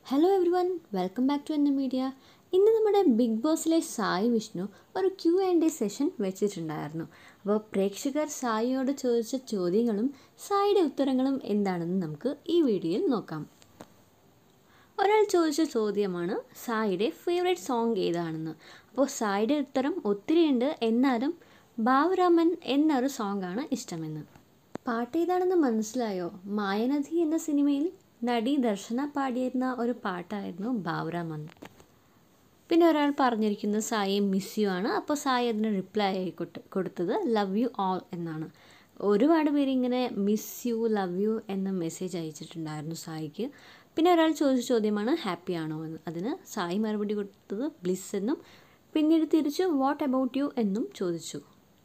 hello everyone welcome back to എന്ന media ഇന്ന് നമ്മുടെ ബിഗ് ബോസിലെ സായി വിഷ്ണു ഒരു ക്യു ആൻഡ് എ സെഷൻ വെച്ചിട്ടുണ്ടായിരുന്നു അപ്പോൾ പ്രേക്ഷകർ സായിയോട് ചോദിച്ച ചോദ്യങ്ങളും സായിയുടെ ഉത്തരങ്ങളും എന്താണെന്ന് നമുക്ക് ഈ വീഡിയോയിൽ നോക്കാം ഒരാൾ ചോദിച്ച ചോദ്യമാണ് സായിയുടെ ഫേവറേറ്റ് സോങ് ഏതാണെന്ന് അപ്പോൾ സായിയുടെ ഉത്തരം ഒത്തിരിയുണ്ട് എന്നാലും ബാബുരാമൻ എന്നൊരു സോങ്ങാണ് ഇഷ്ടമെന്ന് പാട്ട് ഏതാണെന്ന് മനസ്സിലായോ മായനദി എന്ന സിനിമയിൽ നടി ദർശന പാടിയിരുന്ന ഒരു പാട്ടായിരുന്നു ബാബുരാമൻ പിന്നെ ഒരാൾ പറഞ്ഞിരിക്കുന്നത് സായി മിസ് യു ആണ് അപ്പോൾ സായി അതിന് റിപ്ലൈ ആയി കൊടു- കൊടുത്തത് ലവ് യു ഓൾ എന്നാണ് ഒരുപാട് പേര് ഇങ്ങനെ മിസ് യു ലവ് യു എന്ന മെസ്സേജ് അയച്ചിട്ടുണ്ടായിരുന്നു സായിക്ക് പിന്നെ ഒരാൾ ചോദിച്ച ചോദ്യമാണ് ഹാപ്പി ആണോ എന്ന് അതിന് സായി മറുപടി കൊടുത്തത് ബ്ലിസ് എന്നും പിന്നീട് തിരിച്ച് വാട്ട് അബൌട്ട് യു എന്നും ചോദിച്ചു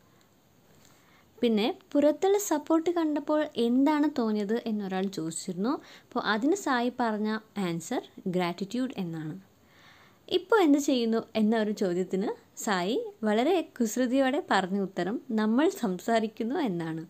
പിന്നെ പുറത്തുള്ള സപ്പോർട്ട് കണ്ടപ്പോൾ എന്താണ് തോന്നിയത് എന്നൊരാൾ ചോദിച്ചിരുന്നു അപ്പോൾ അതിന് സായി പറഞ്ഞ ആൻസർ ഗ്രാറ്റിറ്റ്യൂഡ് എന്നാണ് ഇപ്പോൾ എന്ത് ചെയ്യുന്നു എന്ന ഒരു ചോദ്യത്തിന് സായി വളരെ കുസൃതിയോടെ പറഞ്ഞ ഉത്തരം നമ്മൾ സംസാരിക്കുന്നു എന്നാണ്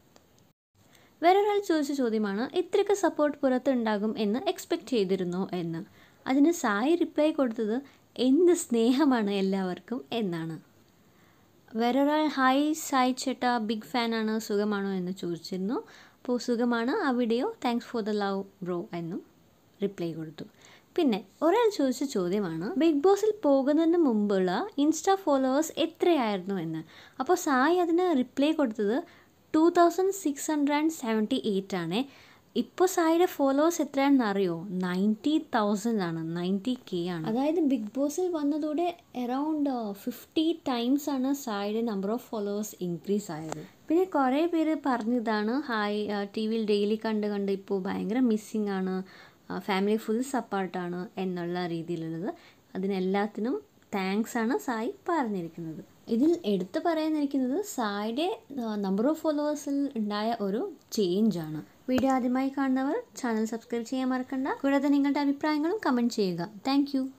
വേറൊരാൾ ചോദിച്ച ചോദ്യമാണ് ഇത്രയൊക്കെ സപ്പോർട്ട് പുറത്തുണ്ടാകും എന്ന് എക്സ്പെക്റ്റ് ചെയ്തിരുന്നു എന്ന് അതിന് സായി റിപ്ലൈ കൊടുത്തത് എന്ത് സ്നേഹമാണ് എല്ലാവർക്കും എന്നാണ് വേറൊരാൾ ഹായ് സായ് ചേട്ടാ ബിഗ് ഫാനാണ് സുഖമാണോ എന്ന് ചോദിച്ചിരുന്നു അപ്പോൾ സുഖമാണ് ആ video thanks for the love bro എന്നും റിപ്ലൈ കൊടുത്തു പിന്നെ ഒരാൾ ചോദിച്ച ചോദ്യമാണ് ബിഗ് ബോസിൽ പോകുന്നതിന് മുമ്പുള്ള ഇൻസ്റ്റാ ഫോളോവേഴ്സ് എത്രയായിരുന്നു എന്ന് അപ്പോൾ സായി അതിന് റിപ്ലൈ കൊടുത്തത് two thousand six hundred and seventy eight ആണ് ഇപ്പോൾ സായിയുടെ ഫോളോവേഴ്സ് എത്രയാണെന്ന് അറിയോ നയൻറ്റി തൗസൻഡ് ആണ് നയൻറ്റി കെ ആണ് അതായത് ബിഗ് ബോസിൽ വന്നതോടെ അറൗണ്ട് ഫിഫ്റ്റി ടൈംസ് ആണ് സായിയുടെ നമ്പർ ഓഫ് ഫോളോവേഴ്സ് ഇൻക്രീസ് ആയത് പിന്നെ കുറേ പേര് പറഞ്ഞതാണ് ഹായ് ടി വിയിൽ ഡെയിലി കണ്ട് കണ്ട് ഇപ്പോൾ ഭയങ്കര മിസ്സിങ് ആണ് ഫാമിലി ഫുൾ സപ്പോർട്ടാണ് എന്നുള്ള രീതിയിലുള്ളത് അതിനെല്ലാത്തിനും താങ്ക്സ് ആണ് സായി പറഞ്ഞിരിക്കുന്നത് ഇതിൽ എടുത്തു പറയാനിരിക്കുന്നത് സായിയുടെ നമ്പർ ഓഫ് ഫോളോവേഴ്സിൽ ഉണ്ടായ ഒരു ചേഞ്ച് ആണ് വീഡിയോ ആദ്യമായി കാണുന്നവർ ചാനൽ സബ്സ്ക്രൈബ് ചെയ്യാൻ മറക്കണ്ട കൂടാതെ നിങ്ങളുടെ അഭിപ്രായങ്ങളും കമൻറ്റ് ചെയ്യുക താങ്ക്